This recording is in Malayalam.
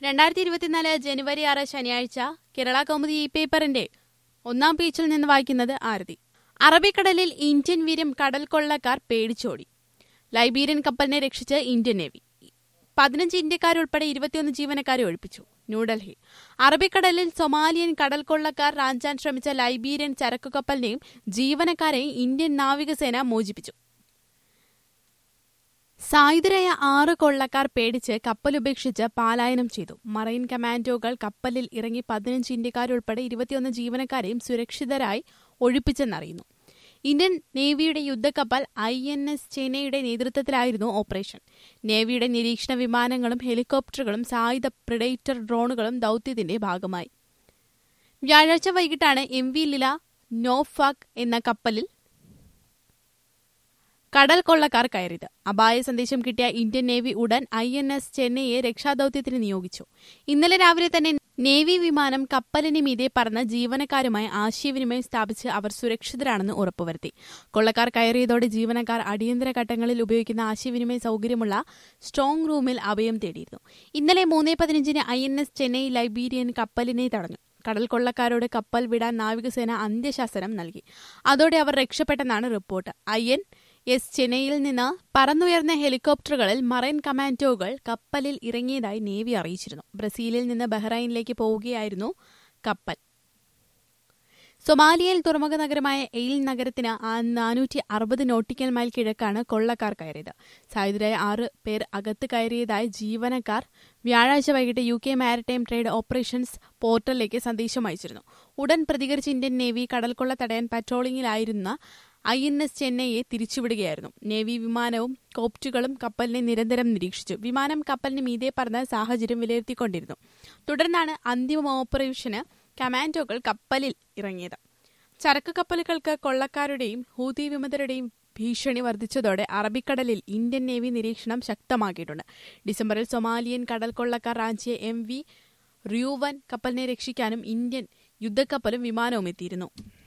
രണ്ടായിരത്തി ഇരുപത്തിനാല് ജനുവരി ആറ് ശനിയാഴ്ച കേരള കൗമുദി ഇ പേപ്പറിന്റെ ഒന്നാം പേജിൽ നിന്ന് വായിക്കുന്നത് ആരതി അറബിക്കടലിൽ ഇന്ത്യൻ വീര്യം കടൽ കൊള്ളക്കാർ പേടിച്ചോടി ലൈബീരിയൻ കപ്പലിനെ രക്ഷിച്ച് ഇന്ത്യൻ നേവി പതിനഞ്ച് ഇന്ത്യക്കാരുൾപ്പെടെ ഇരുപത്തിയൊന്ന് ജീവനക്കാരെ ഒഴിപ്പിച്ചു ന്യൂഡൽഹി അറബിക്കടലിൽ സൊമാലിയൻ കടൽ കൊള്ളക്കാർ റാഞ്ചാൻ ശ്രമിച്ച ലൈബീരിയൻ ചരക്കു കപ്പലിനെയും ജീവനക്കാരെയും ഇന്ത്യൻ നാവികസേന മോചിപ്പിച്ചു സായുധരായ ആറ് കൊള്ളക്കാർ പേടിച്ച് കപ്പൽ ഉപേക്ഷിച്ച് പലായനം ചെയ്തു മറൈൻ കമാൻഡോകൾ കപ്പലിൽ ഇറങ്ങി പതിനഞ്ച് ഇന്ത്യക്കാരുൾപ്പെടെ ഇരുപത്തിയൊന്ന് ജീവനക്കാരെയും സുരക്ഷിതരായി ഒഴിപ്പിച്ചെന്നറിയുന്നു ഇന്ത്യൻ നേവിയുടെ യുദ്ധക്കപ്പൽ ഐ എൻ എസ് ചെന്നൈയുടെ നേതൃത്വത്തിലായിരുന്നു ഓപ്പറേഷൻ നേവിയുടെ നിരീക്ഷണ വിമാനങ്ങളും ഹെലികോപ്റ്ററുകളും സായുധ പ്രിഡേറ്റർ ഡ്രോണുകളും ദൌത്യത്തിന്റെ ഭാഗമായി വ്യാഴാഴ്ച വൈകിട്ടാണ് എം വി ലില നോഫാക് എന്ന കപ്പലിൽ കടൽ കൊള്ളക്കാർ കയറിയത് അപായ സന്ദേശം കിട്ടിയ ഇന്ത്യൻ നേവി ഉടൻ ഐ എൻ എസ് ചെന്നൈയെ രക്ഷാദൌത്യത്തിന് നിയോഗിച്ചു ഇന്നലെ രാവിലെ തന്നെ നേവി വിമാനം കപ്പലിന് മീതെ പറന്ന് ജീവനക്കാരുമായി ആശയവിനിമയം സ്ഥാപിച്ച് അവർ സുരക്ഷിതരാണെന്ന് ഉറപ്പുവരുത്തി കൊള്ളക്കാർ കയറിയതോടെ ജീവനക്കാർ അടിയന്തര ഘട്ടങ്ങളിൽ ഉപയോഗിക്കുന്ന ആശയവിനിമയ സൌകര്യമുള്ള സ്ട്രോങ് റൂമിൽ അഭയം തേടിയിരുന്നു ഇന്നലെ മൂന്നേ പതിനഞ്ചിന് I N S Chennai Liberian കപ്പലിനെ തടഞ്ഞു കടൽ കൊള്ളക്കാരോട് കപ്പൽ വിടാൻ നാവികസേന അന്ത്യശാസനം നൽകി അതോടെ അവർ രക്ഷപ്പെട്ടെന്നാണ് റിപ്പോർട്ട് ഐ എൻ എസ് ചെന്നൈയിൽ നിന്ന് പറന്നുയർന്ന ഹെലികോപ്റ്ററുകളിൽ മറൈൻ കമാൻഡോകൾ കപ്പലിൽ ഇറങ്ങിയതായി നേവി അറിയിച്ചിരുന്നു ബ്രസീലിൽ നിന്ന് ബഹ്റൈനിലേക്ക് പോവുകയായിരുന്നു കപ്പൽ സൊമാലിയയിൽ തുറമുഖ നഗരമായ എയിൽ നഗരത്തിന് നാനൂറ്റി അറുപത് നോട്ടിക്കൽ മൈൽ കിഴക്കാണ് കൊള്ളക്കാർ കയറിയത് സായുധരായ ആറ് പേർ അകത്ത് കയറിയതായി ജീവനക്കാർ വ്യാഴാഴ്ച വൈകിട്ട് U K maritime trade operations പോർട്ടലിലേക്ക് സന്ദേശം അയച്ചിരുന്നു ഉടൻ പ്രതികരിച്ച ഇന്ത്യൻ നേവി കടൽക്കൊള്ള തടയാൻ പട്രോളിംഗിലായിരുന്ന ഐ എൻ എസ് ചെന്നൈയെ തിരിച്ചുവിടുകയായിരുന്നു നേവി വിമാനവും കോപ്റ്റുകളും കപ്പലിനെ നിരന്തരം നിരീക്ഷിച്ചു വിമാനം കപ്പലിന് മീതെ പറന്ന സാഹചര്യം വിലയിരുത്തിക്കൊണ്ടിരുന്നു തുടർന്നാണ് അന്തിമ ഓപ്പറേഷന് കമാൻഡോകൾ കപ്പലിൽ ഇറങ്ങിയത് ചരക്ക് കപ്പലുകൾക്ക് കൊള്ളക്കാരുടെയും ഹൂതി വിമതരുടെയും ഭീഷണി വർദ്ധിച്ചതോടെ അറബിക്കടലിൽ ഇന്ത്യൻ നേവി നിരീക്ഷണം ശക്തമാക്കിയിട്ടുണ്ട് ഡിസംബറിൽ സൊമാലിയൻ കടൽ കൊള്ളക്കാർ റാഞ്ചിയ എം വി റിയൂവൻ കപ്പലിനെ രക്ഷിക്കാനും ഇന്ത്യൻ യുദ്ധക്കപ്പലും വിമാനവും എത്തിയിരുന്നു